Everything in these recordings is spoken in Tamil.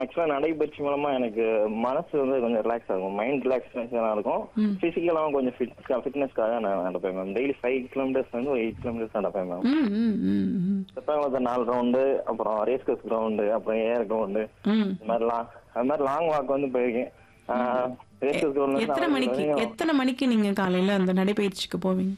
ஆக்சுவலா நடைபயிற்சி மூலமா எனக்கு மனசு வந்து கொஞ்சம் ரிலாக்ஸ் ஆகும் மைண்ட் ரிலாக்ஸேஷனா இருக்கும் பிசிக்கலாவும் கொஞ்சம் ஃபிட் ஃபிட்னஸ்க்காக நான் நடப்பேன் மேம் டெய்லி ஃபைவ் கிலோமீட்டர்ஸ் வந்து ஒரு எயிட் கிலோமீட்டர்ஸ் நடப்பேன் மேம் ம் ம் ம் ம் செப்பாங்குளத்தை நாலு ரவுண்டு அப்புறம் ரேஸ்கஸ் கிரவுண்டு அப்புறம் ஏர் கிரவுண்டு ம் இந்த மாதிரி லாங் அது மாதிரி லாங் வாக் வந்து போயிருக்கேன் ரேஸ்கஸ் எத்தனை மணிக்கு கிரவுண்ட் எத்தனை மணிக்கு நீங்க காலையில அந்த நடைப்பயிற்சிக்கு போவீங்க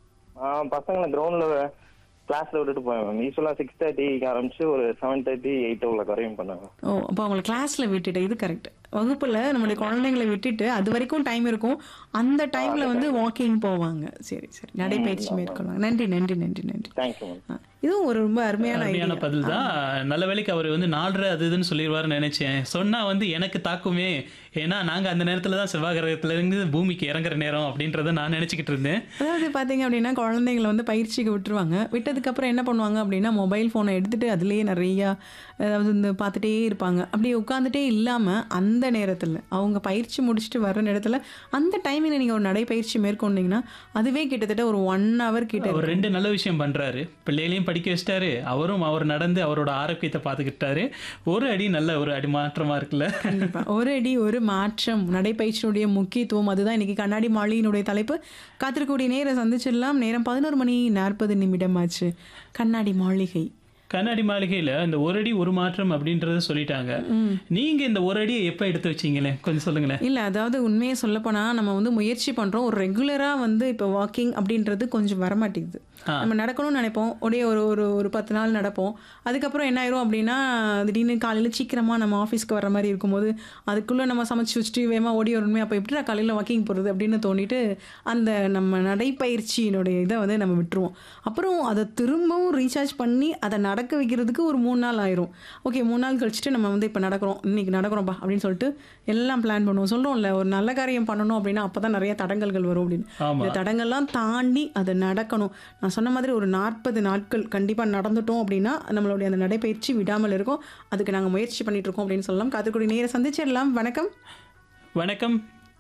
பசங்களை கிரவுண்ட்ல கிளாஸ்ல விட்டுட்டு போவேன் மேம் யூஸ்வலா சிக்ஸ் தேர்ட்டிக்கு ஆரம்பிச்சு ஒரு செவன் தேர்ட்டி எயிட் ஓ வரையும் பண்ணுவேன் ஓ அப்போ அவங்களை கிளாஸ்ல விட்டுட்டு இது கரெக்ட் வகுப்புல நம்மளுடைய குழந்தைங்களை விட்டுட்டு அது வரைக்கும் டைம் இருக்கும் அந்த டைம்ல வந்து வாக்கிங் போவாங்க சரி சரி நடைப்பயிற்சி மேற்கொள்வாங்க நன்றி நன்றி நன்றி நன்றி தேங்க்யூ மேம் ஆ, இதுவும் ஒரு ரொம்ப அருமையான அருமையான ஐடியா பதில் தான் நல்ல வேலைக்கு அவர் வந்து நாலரை அது இதுன்னு சொல்லிடுவாருன்னு நினைச்சேன் சொன்னா வந்து எனக்கு தாக்குமே ஏன்னா நாங்க அந்த நேரத்துல தான் செவ்வாய் கிரகத்துல இருந்து பூமிக்கு இறங்குற நேரம் அப்படின்றத நான் நினைச்சுக்கிட்டு இருந்தேன் அதாவது பார்த்தீங்க அப்படின்னா குழந்தைங்களை வந்து பயிற்சிக்கு விட்டுருவாங்க விட்டதுக்கப்புறம் என்ன பண்ணுவாங்க அப்படின்னா மொபைல் ஃபோனை எடுத்துட்டு அதுலேயே நிறையா அதாவது இந்த பார்த்துட்டே இருப்பாங்க அப்படி உட்காந்துட்டே இல்லாமல் அந்த நேரத்தில் அவங்க பயிற்சி முடிச்சுட்டு வர்ற நேரத்தில் அந்த டைமில் நீங்கள் ஒரு நடைப்பயிற்சி மேற்கொண்டீங்கன்னா அதுவே கிட்டத்தட்ட ஒரு ஒன் ஹவர் கிட்ட அவர் இருக்கும். ரெண்டு நல்ல விஷயம் பண்றாரு பிள்ளைகளையும் படிக்க வச்சிட்டாரு அவரும் அவர் நடந்து அவரோட ஆரோக்கியத்தை பார்த்துக்கிட்டாரு ஒரு அடி நல்ல ஒரு அடி மாற்றமா இருக்குல்ல கண்டிப்பா ஒரு அடி ஒரு மாற்றம் நடைப்பயிற்சியினுடைய முக்கியத்துவம் அதுதான் இன்னைக்கு கண்ணாடி மாளிகையினுடைய தலைப்பு காத்திருக்கக்கூடிய நேரம் சந்திச்சிடலாம் நேரம் பதினோரு மணி நாற்பது நிமிடம் ஆச்சு கண்ணாடி மாளிகை கண்ணாடி மாளிகையில இந்த ஒரு அடி ஒரு மாற்றம் அப்படின்றத சொல்லிட்டாங்க நீங்க இந்த ஒரு அடியை எப்ப எடுத்து வச்சீங்களே கொஞ்சம் சொல்லுங்களேன் இல்ல அதாவது உண்மையை சொல்லப்போனால் நம்ம வந்து முயற்சி பண்றோம் ஒரு ரெகுலரா வந்து இப்போ வாக்கிங் அப்படின்றது கொஞ்சம் வரமாட்டேங்குது ஆ. நம்ம நடக்கணும்னு நினைப்போம் ஒரே ஒரு ஒரு ஒரு பத்து நாள் நடப்போம் அதுக்கப்புறம் என்ன ஆயிரும் அப்படின்னா திடீர்னு காலையில் சீக்கிரமா நம்ம ஆஃபீஸ்க்கு வர மாதிரி இருக்கும்போது அதுக்குள்ள நம்ம சமைச்சு வச்சுட்டு வேகமாக ஓடி வரணுமே அப்போ எப்படி நான் காலையில் வாக்கிங் போகிறது அப்படின்னு தோணிட்டு அந்த நம்ம நடைப்பயிற்சியினுடைய இதை வந்து நம்ம விட்டுருவோம் அப்புறம் அதை திரும்பவும் ரீசார்ஜ் பண்ணி அதை நடக்க வைக்கிறதுக்கு ஒரு மூணு நாள் ஆயிரும் ஓகே மூணு நாள் கழிச்சுட்டு நம்ம வந்து இப்போ நடக்கிறோம் இன்னைக்கு நடக்கிறோம்ப்பா அப்படின்னு சொல்லிட்டு எல்லாம் பிளான் பண்ணுவோம் சொல்கிறோம்ல ஒரு நல்ல காரியம் பண்ணணும் அப்படின்னா அப்போ தான் நிறைய தடங்கல்கள் வரும் அப்படின்னு ஆமா. இந்த தடங்கள்லாம் தாண்டி அது நடக்கணும் நான் சொன்ன மாதிரி ஒரு நாற்பது நாட்கள் கண்டிப்பாக நடந்துட்டோம் அப்படின்னா நம்மளுடைய அந்த நடைப்பயிற்சி விடாமல் இருக்கும் அதுக்கு நாங்கள் முயற்சி பண்ணிட்டு இருக்கோம் அப்படின்னு சொல்லலாம் காத்துக்குடி நேர சந்திச்சிடலாம் வணக்கம் வணக்கம்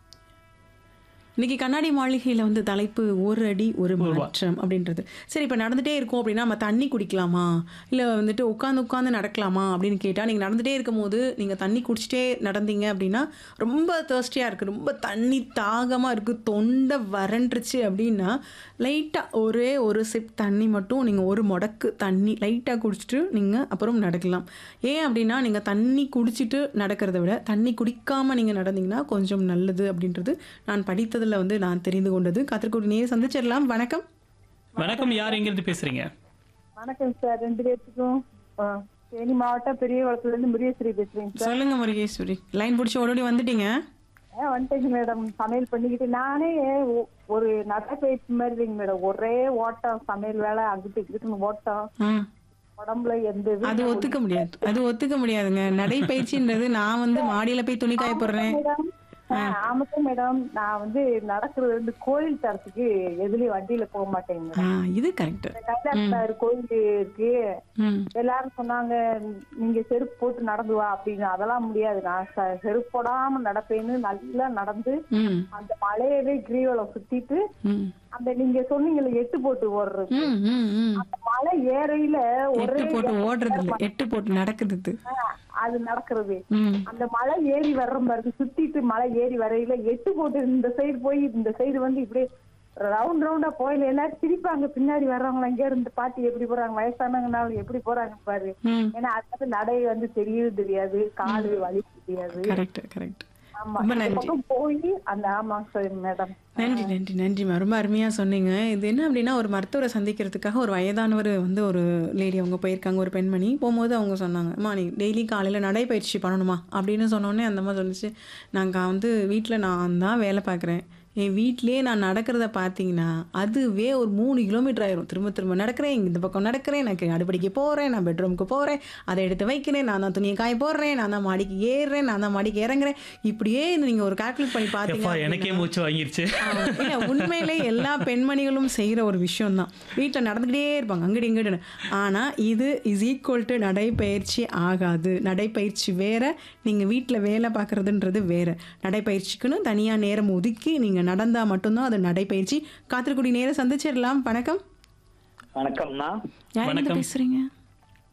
இன்னைக்கு கண்ணாடி மாளிகையில் வந்து தலைப்பு ஒரு அடி ஒரு மாற்றம் அப்படின்றது சரி இப்போ நடந்துட்டே இருக்கோம் அப்படின்னா நம்ம தண்ணி குடிக்கலாமா இல்லை வந்துட்டு உட்காந்து உட்காந்து நடக்கலாமா அப்படின்னு கேட்டால் நீங்கள் நடந்துட்டே இருக்கும் போது நீங்கள் தண்ணி குடிச்சிட்டே நடந்தீங்க அப்படின்னா ரொம்ப தேர்ஸ்டியாக இருக்குது ரொம்ப தண்ணி தாகமாக இருக்குது தொண்டை வறண்டுருச்சு அப்படின்னா லைட்டாக ஒரே ஒரு சிப் தண்ணி மட்டும் நீங்கள் ஒரு முடக்கு தண்ணி லைட்டாக குடிச்சிட்டு நீங்கள் அப்புறம் நடக்கலாம் ஏன் அப்படின்னா நீங்கள் தண்ணி குடிச்சிட்டு நடக்கிறத விட தண்ணி குடிக்காமல் நீங்கள் நடந்தீங்கன்னா கொஞ்சம் நல்லது அப்படின்றது நான் படித்ததில் வந்து நான் தெரிந்து கொண்டது கத்திரிக்கோடி நேர் சந்திச்சிடலாம் வணக்கம் வணக்கம் யார் எங்கிருந்து பேசுறீங்க வணக்கம் சார் ரெண்டு பேர்த்துக்கும் ஆ, தேனி மாவட்டம் பெரிய குளத்துல இருந்து முரியஸ்ரீ பேசுறேங்க சார் சொல்லுங்க முருகேஸ்வரி லைன் பிடிச்சி ஓடோடி வந்துட்டீங்க ஆ, வந்துட்டேங்க மேடம் சமையல் பண்ணிக்கிட்டு நானே ஒ- ஒரு நடைப்பயிற்சி மாதிரி இல்லைங்க மேடம் ஒரே ஓட்டம் சமையல் வேலை அங்கிட்டு இங்கிட்டு ஓட்டம் ஆ உடம்புல எந்த இது அது ஒத்துக்க முடியாது அது ஒத்துக்க முடியாதுங்க நடைப்பயிற்சின்றது நான் வந்து மாடியில போய் துணி காய போடுறேன் மேடம் ஆ, ஆமாங்க மேடம் நான் வந்து நடக்கிறது வந்து கோயில் தரத்துக்கு எதுலயும் வண்டியில போக மாட்டேங்க ஆ, மேடம் இது கரெக்ட் கைலாசனார் கோயில் இருக்கு ம் எல்லாரும் சொன்னாங்க நீங்க செருப்பு போட்டு நடந்து வா அப்படின்னு அதெல்லாம் முடியாது நான் ச- செருப்பு போடாம நடப்பேன்னு நல்லா நடந்து ம் அந்த மலையவே கிரீவலம் சுத்திட்டு ம் அந்த நீங்க சொன்னீங்கல்ல எட்டு போட்டு ஓடுறது ம் ம் ம் அந்த மலை ஏறையில ஒரே எட்டு போட்டு ஓடுறது இல்லை எட்டு போட்டு நடக்குது இது. ஆ, அது நடக்கிறது ம் அந்த மலை ஏறி வர்ற பாருங்க சுத்திட்டு மலை ஏறி வரையில எட்டு போட்டு இந்த சைடு போய் இந்த சைடு வந்து இப்படியே ரவுண்ட் ரவுண்டா போயில எல்லாரும் சிரிப்பாங்க பின்னாடி வர்றவங்க இங்க இருந்து பாட்டி எப்படி போறாங்க வயசானவங்கனாலும் எப்படி போறாங்க பாரு ம் ஏன்னா அது வந்து நடை வந்து தெரியவே தெரியாது காலு வலி தெரியாது கரெக்ட் கரெக்ட் ஆமா ரொம்ப இந்த நன்றி பக்கம் போய் அந்த ஆமாங்க சார் மேடம் நன்றி நன்றி நன்றிம்மா ரொம்ப அருமையாக சொன்னீங்க இது என்ன அப்படின்னா ஒரு மருத்துவரை சந்திக்கிறதுக்காக ஒரு வயதானவர் வந்து ஒரு லேடி அவங்க போயிருக்காங்க ஒரு பெண்மணி போகும்போது அவங்க சொன்னாங்க அம்மா நீ டெய்லி காலையில் நடைப்பயிற்சி பண்ணணுமா அப்படின்னு சொன்னோடனே அந்த மாதிரி சொல்லிச்சு நாங்கள் வந்து வீட்டில் நான் தான் வேலை பார்க்குறேன் என் வீட்டிலேயே நான் நடக்கிறத பார்த்தீங்கன்னா அதுவே ஒரு மூணு கிலோமீட்டர் ஆயிரும் திரும்ப திரும்ப நடக்கிறேன் இந்த பக்கம் நடக்கிறேன் எனக்கு அடுப்படிக்கு போகிறேன் நான் பெட்ரூமுக்கு போகிறேன் அதை எடுத்து வைக்கிறேன் நான் தான் துணியை காய போடுறேன் நான் தான் மாடிக்கு ஏறுறேன் நான் தான் மாடிக்கு இறங்குறேன் இப்படியே நீங்கள் ஒரு கால்குலேட் பண்ணி பார்த்தீங்க எப்பா அப்படின்னா- எனக்கே மூச்சு வாங்கிருச்சு ஆமா. இல்ல உண்மையிலே எல்லா பெண்மணிகளும் செய்யற ஒரு விஷயம் தான் வீட்டில் நடந்துக்கிட்டே இருப்பாங்க அங்கிட்டு இங்கிட்டு ஆனா இது இஸ் ஈக்குவல் டு நடைப்பயிற்சி ஆகாது நடைப்பயிற்சி வேற நீங்க வீட்டில் வேலை பார்க்கறதுன்றது வேற நடைப்பயிற்சிக்குன்னு தனியா நேரம் ஒதுக்கி நீங்க நடந்தா மட்டும்தான் அது நடைப்பயிற்சி காத்திருக்கூடிய நேரம் சந்திச்சிடலாம் வணக்கம் வணக்கம்ண்ணா யார் இருந்து வணக்கம். பேசுறீங்க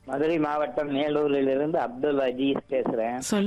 மதுரை மாவட்டம் மேலூரிலிருந்து அப்துல் அஜீஸ் பேசுறேன் சொல்